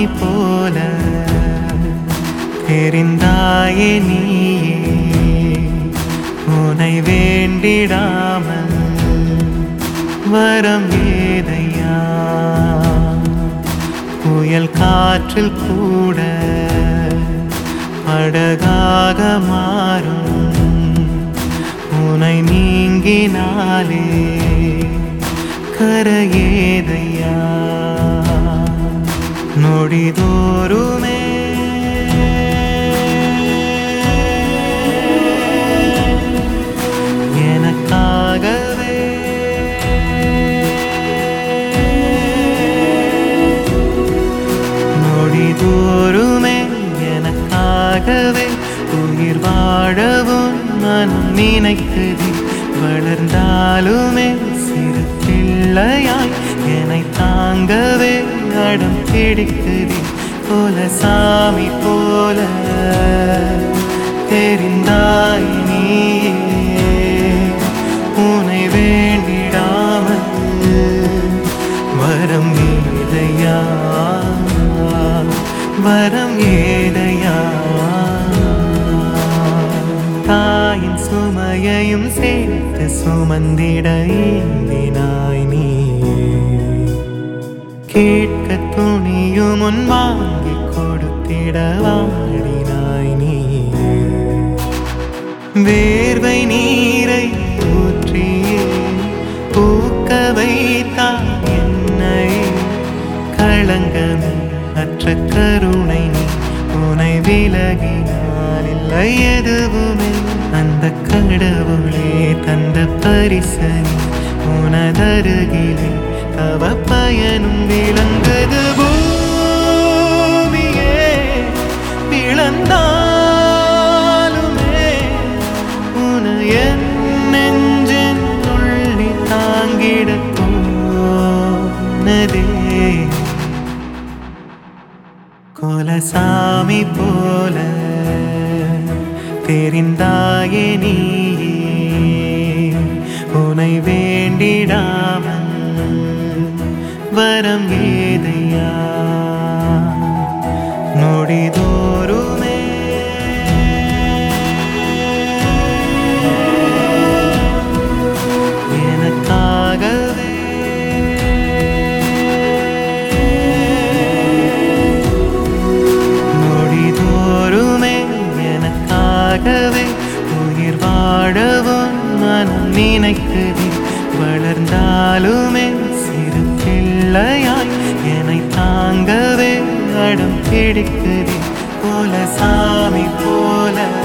சாமி போல தெரிந்தாயே நீயே உனை வேண்டிடாமல் வரம் ஏதையா புயல் காற்றில் கூட அழகாக மாறும் உனை நீங்கினாலே கரையேதையா நொடிதோறுமே எனக்காகவே நொடிதோறுமே எனக்காகவே உயிர் வாழவும் மனம் நினைக்குது வளர்ந்தாலுமே சிறு பிள்ளையாய் என்னை தாங்கவே அடம் பிடிக்குது போல சாமி போல தெரிந்தாய் நீயே உனை வேண்டிடாமல் வரம் ஏதையா வரம் ஏதையா தாயின் சுமையையும் சேர்த்து சுமந்திட ஏந்தினாய் நீ கேட்க துணியும் முன் வாங்கி கொடுத்திட வாடினாய் நீ வேர்வை நீரை ஊற்றியே பூக்க வைத்தாய் என்னை களங்கமே அற்ற கருணை நீ உனை விலகினால் இல்லை எதுவுமே அந்த கடவுளே தந்த பரிசனி உனதருகிலே தவ பயனும் விளங்குது பூமியே பிளந்தாலுமே உன என் நெஞ்சின் துள்ளி தாங்கிட போனதே கோலசாமி போல தெரிந்தாயே நீயே உனை வேண்டிடாமல் வரம் ஏதையா நொடிதோறுமே எனக்காகவே நொடிதோறுமே எனக்காகவே உயிர் வாழவும் மனம் நினைக்குது வளர்ந்தாலுமே சிறு பிள்ளையாய் என்னை தாங்கவே அடம் பிடிக்குது போல சாமி போல